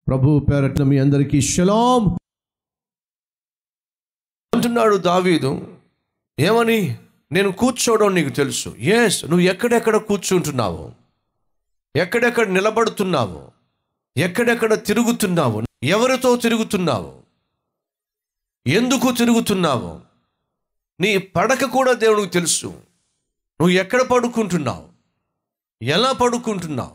ప్రభు పేరట్ల మీ అందరికీ షలాం అంటున్నాడు దావీదు ఏమని నేను కూర్చోవడం నీకు తెలుసు ఎస్ నువ్వు ఎక్కడెక్కడ కూర్చుంటున్నావు ఎక్కడెక్కడ నిలబడుతున్నావు ఎక్కడెక్కడ తిరుగుతున్నావు ఎవరితో తిరుగుతున్నావు ఎందుకు తిరుగుతున్నావు నీ పడక కూడా దేవునికి తెలుసు నువ్వు ఎక్కడ పడుకుంటున్నావు ఎలా పడుకుంటున్నావు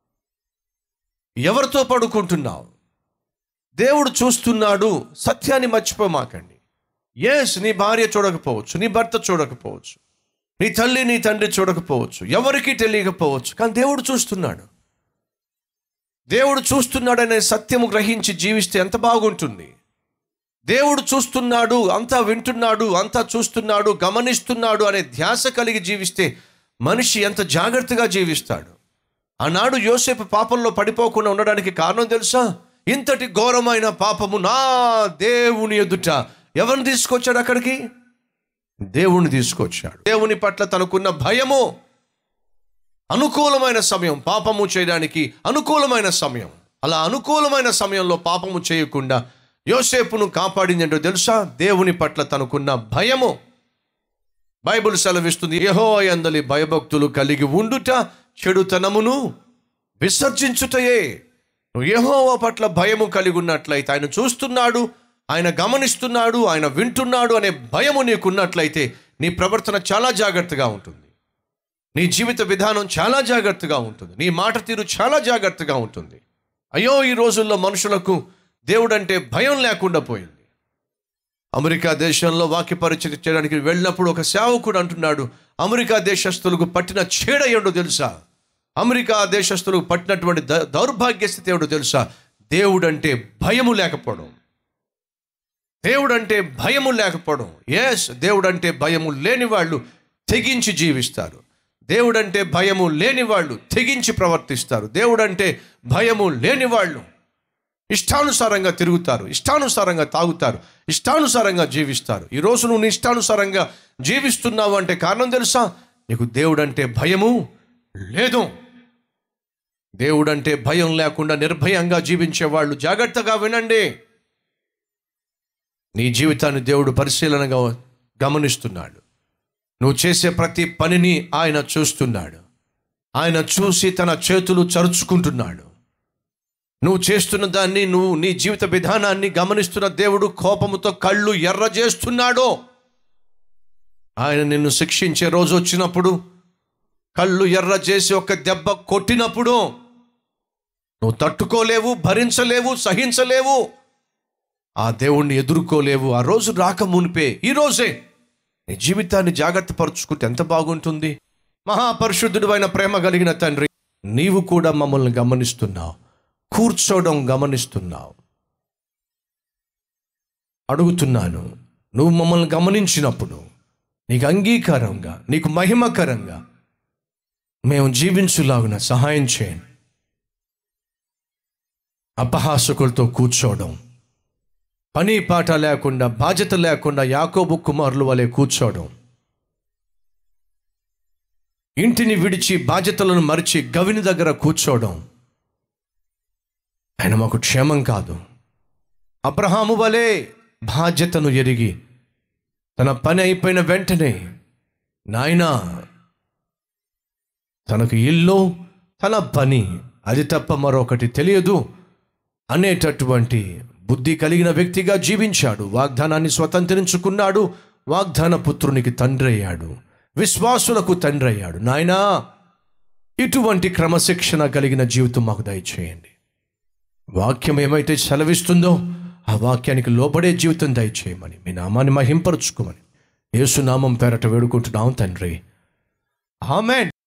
ఎవరితో పడుకుంటున్నావు దేవుడు చూస్తున్నాడు సత్యాన్ని మర్చిపోమాకండి ఎస్ నీ భార్య చూడకపోవచ్చు నీ భర్త చూడకపోవచ్చు నీ తల్లి నీ తండ్రి చూడకపోవచ్చు ఎవరికి తెలియకపోవచ్చు కానీ దేవుడు చూస్తున్నాడు దేవుడు చూస్తున్నాడనే సత్యము గ్రహించి జీవిస్తే ఎంత బాగుంటుంది దేవుడు చూస్తున్నాడు అంతా వింటున్నాడు అంతా చూస్తున్నాడు గమనిస్తున్నాడు అనే ధ్యాస కలిగి జీవిస్తే మనిషి ఎంత జాగ్రత్తగా జీవిస్తాడు ఆనాడు యోసేపు పాపంలో పడిపోకుండా ఉండడానికి కారణం తెలుసా ఇంతటి ఘోరమైన పాపము నా దేవుని ఎదుట ఎవరిని తీసుకొచ్చాడు అక్కడికి దేవుణ్ణి తీసుకొచ్చాడు దేవుని పట్ల తనకున్న భయము అనుకూలమైన సమయం పాపము చేయడానికి అనుకూలమైన సమయం అలా అనుకూలమైన సమయంలో పాపము చేయకుండా యోసేపును కాపాడింది ఏంటో తెలుసా దేవుని పట్ల తనకున్న భయము బైబిల్ సెలవిస్తుంది యహో అందలి భయభక్తులు కలిగి ఉండుట చెడుతనమును విసర్జించుటయే నువ్వు యెహోవా పట్ల భయము కలిగి ఉన్నట్లయితే ఆయన చూస్తున్నాడు ఆయన గమనిస్తున్నాడు ఆయన వింటున్నాడు అనే భయము నీకున్నట్లయితే నీ ప్రవర్తన చాలా జాగ్రత్తగా ఉంటుంది నీ జీవిత విధానం చాలా జాగ్రత్తగా ఉంటుంది నీ మాట తీరు చాలా జాగ్రత్తగా ఉంటుంది అయ్యో ఈ రోజుల్లో మనుషులకు దేవుడంటే భయం లేకుండా పోయింది అమెరికా దేశంలో వాక్య పరిచయం చేయడానికి వెళ్ళినప్పుడు ఒక సేవకుడు అంటున్నాడు అమెరికా దేశస్తులకు పట్టిన చీడ ఏంటో తెలుసా అమెరికా దేశస్తులకు పట్టినటువంటి ద- దౌర్భాగ్య స్థితి ఏమిటో తెలుసా దేవుడంటే భయము లేకపోవడం దేవుడంటే భయము లేకపోవడం ఎస్ దేవుడంటే భయము లేని వాళ్ళు తెగించి జీవిస్తారు దేవుడంటే భయము లేని వాళ్ళు తెగించి ప్రవర్తిస్తారు దేవుడంటే భయము లేని వాళ్ళు ఇష్టానుసారంగా తిరుగుతారు ఇష్టానుసారంగా తాగుతారు ఇష్టానుసారంగా జీవిస్తారు ఈరోజు నువ్వు నీ ఇష్టానుసారంగా జీవిస్తున్నావు అంటే కారణం తెలుసా నీకు దేవుడంటే భయము లేదు దేవుడంటే భయం లేకుండా నిర్భయంగా జీవించే వాళ్ళు జాగ్రత్తగా వినండి నీ జీవితాన్ని దేవుడు పరిశీలనగా గమనిస్తున్నాడు నువ్వు చేసే ప్రతి పనిని ఆయన చూస్తున్నాడు ఆయన చూసి తన చేతులు చరుచుకుంటున్నాడు నువ్వు చేస్తున్న దాన్ని నువ్వు నీ జీవిత విధానాన్ని గమనిస్తున్న దేవుడు కోపముతో కళ్ళు ఎర్ర చేస్తున్నాడు ఆయన నిన్ను శిక్షించే రోజు వచ్చినప్పుడు కళ్ళు ఎర్ర చేసి ఒక దెబ్బ కొట్టినప్పుడు నువ్వు తట్టుకోలేవు భరించలేవు సహించలేవు ఆ దేవుణ్ణి ఎదుర్కోలేవు ఆ రోజు రాక మునిపే ఈ రోజే నీ జీవితాన్ని జాగ్రత్త పరుచుకుంటే ఎంత బాగుంటుంది మహాపరిశుద్ధుడు అయిన ప్రేమ కలిగిన తండ్రి నీవు కూడా మమ్మల్ని గమనిస్తున్నావు కూర్చోవడం గమనిస్తున్నావు అడుగుతున్నాను నువ్వు మమ్మల్ని గమనించినప్పుడు నీకు అంగీకారంగా నీకు మహిమకరంగా మేము జీవించులాగున సహాయం చేయండి అపహాసకులతో కూర్చోవడం పని పాట లేకుండా బాధ్యత లేకుండా యాకోబు కుమారులు వలె కూర్చోవడం ఇంటిని విడిచి బాధ్యతలను మరిచి గవిని దగ్గర కూర్చోవడం ఆయన మాకు క్షేమం కాదు అబ్రహాము వలె బాధ్యతను ఎరిగి తన పని అయిపోయిన వెంటనే నాయనా తనకు ఇల్లు తన పని అది తప్ప మరొకటి తెలియదు అనేటటువంటి బుద్ధి కలిగిన వ్యక్తిగా జీవించాడు వాగ్దానాన్ని స్వతంత్రించుకున్నాడు వాగ్దాన పుత్రునికి తండ్రి అయ్యాడు విశ్వాసులకు తండ్రి అయ్యాడు నాయనా ఇటువంటి క్రమశిక్షణ కలిగిన జీవితం మాకు దయచేయండి వాక్యం ఏమైతే సెలవిస్తుందో ఆ వాక్యానికి లోబడే జీవితం దయచేయమని మీ నామాన్ని మహింపరుచుకోమని యేసునామం పేరట వేడుకుంటున్నాం తండ్రి ఆమెన్